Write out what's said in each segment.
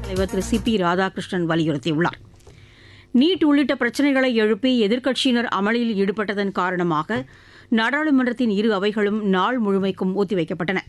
தலைவர் திரு C B Radhakrishnan வலியுறுத்தியுள்ளார் NEET உள்ளிட்ட பிரச்சினைகளை எழுப்பி எதிர்க்கட்சியினர் அமளியில் ஈடுபட்டதன் காரணமாக நாடாளுமன்றத்தின் இரு அவைகளும் நாள் முழுமைக்கும் ஒத்திவைக்கப்பட்டன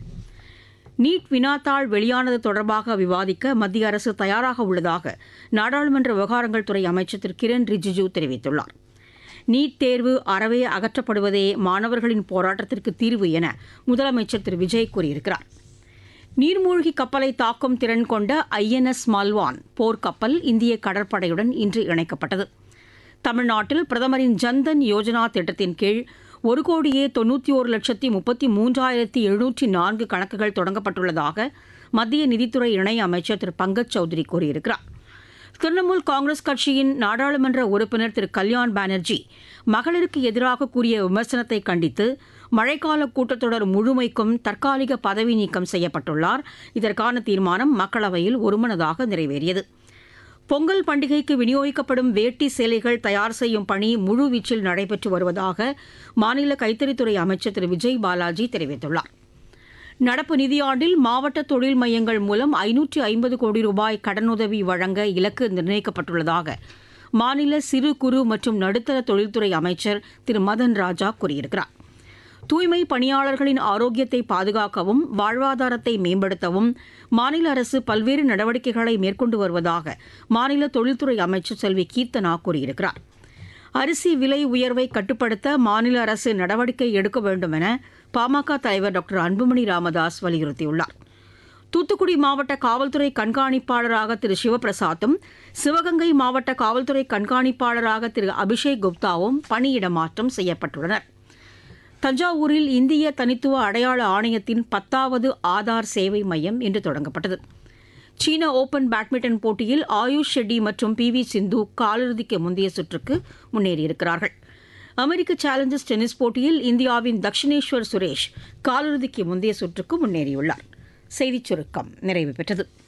நீட் வினாத்தாள் வெளியானது தொடர்பாக விவாதிக்க மத்திய அரசு தயாராக உள்ளதாக நாடாளுமன்ற விவகாரங்கள் துறை அமைச்சர் திரு கிரண் ரிஜிஜு தெரிவித்துள்ளார் நீட் தேர்வு அறவே அகற்றப்படுவதே மாணவர்களின் போராட்டத்திற்கு தீர்வு என முதலமைச்சர் திரு விஜய் கூறியிருக்கிறார் நீர்மூழ்கி கப்பலை தாக்கும் திறன் கொண்ட ஐஎன்எஸ் மல்வான் போர்க்கப்பல் இந்திய கடற்படையுடன் இன்று இணைக்கப்பட்டது தமிழ்நாட்டில் பிரதமரின் ஜன்தன் யோஜனா திட்டத்தின் கீழ் ஒரு கோடியே தொன்னூற்றி ஒரு லட்சத்தி முப்பத்தி மூன்றாயிரத்தி எழுநூற்றி நான்கு கணக்குகள் தொடங்கப்பட்டுள்ளதாக மத்திய நிதித்துறை இணை அமைச்சர் திரு பங்கஜ் சௌத்ரி கூறியிருக்கிறார் திரிணாமுல் காங்கிரஸ் கட்சியின் நாடாளுமன்ற உறுப்பினர் திரு கல்யாண் பானர்ஜி மகளிருக்கு எதிராக கூறிய விமர்சனத்தை கண்டித்து மழைக்கால கூட்டத்தொடர் முழுமைக்கும் தற்காலிக பதவி நீக்கம் செய்யப்பட்டுள்ளார் இதற்கான தீர்மானம் மக்களவையில் ஒருமனதாக நிறைவேறியது பொங்கல் பண்டிகைக்கு விநியோகிக்கப்படும் வேட்டி சேலைகள் தயார் செய்யும் பணி முழுவீச்சில் நடைபெற்று வருவதாக மாநில கைத்தறித்துறை அமைச்சர் திரு விஜய் பாலாஜி தெரிவித்துள்ளார் நடப்பு நிதியாண்டில் மாவட்ட தொழில் மையங்கள் மூலம் ஐநூற்றி ஐம்பது கோடி ரூபாய் கடனுதவி வழங்க இலக்கு நிர்ணயிக்கப்பட்டுள்ளதாக மாநில சிறு குறு மற்றும் நடுத்தர தொழில்துறை அமைச்சர் திரு மதன் ராஜா கூறியிருக்கிறார் தூய்மை பணியாளர்களின் ஆரோக்கியத்தை பாதுகாக்கவும் வாழ்வாதாரத்தை மேம்படுத்தவும் மாநில அரசு பல்வேறு நடவடிக்கைகளை மேற்கொண்டு வருவதாக மாநில தொழில்துறை அமைச்சர் செல்வி கீர்த்தனா கூறியிருக்கிறார் அரிசி விலை உயர்வை கட்டுப்படுத்த மாநில அரசு நடவடிக்கை எடுக்க வேண்டும் என பாமக தலைவர் டாக்டர் அன்புமணி ராமதாஸ் வலியுறுத்தியுள்ளார் தூத்துக்குடி மாவட்ட காவல்துறை கண்காணிப்பாளராக திரு சிவபிரசாத்தும் சிவகங்கை மாவட்ட காவல்துறை கண்காணிப்பாளராக திரு அபிஷேக் குப்தாவும் பணியிட மாற்றம் செய்யப்பட்டுள்ளனர் தஞ்சாவூரில் இந்திய தனித்துவ அடையாள ஆணையத்தின் பத்தாவது ஆதார் சேவை மையம் இன்று தொடங்கப்பட்டது சீன ஓபன் பேட்மிண்டன் போட்டியில் ஆயுஷ் ஷெட்டி மற்றும் பி வி சிந்து காலிறுதிக்கு முந்தைய சுற்றுக்கு முன்னேறியிருக்கிறார்கள் அமெரிக்க சேலஞ்சர்ஸ் டென்னிஸ் போட்டியில் இந்தியாவின் தக்ஷினேஸ்வர் சுரேஷ் காலிறுதிக்கு முந்தைய சுற்றுக்கு முன்னேறியுள்ளார் செய்திச் சுருக்கம் நிறைவு பெற்றது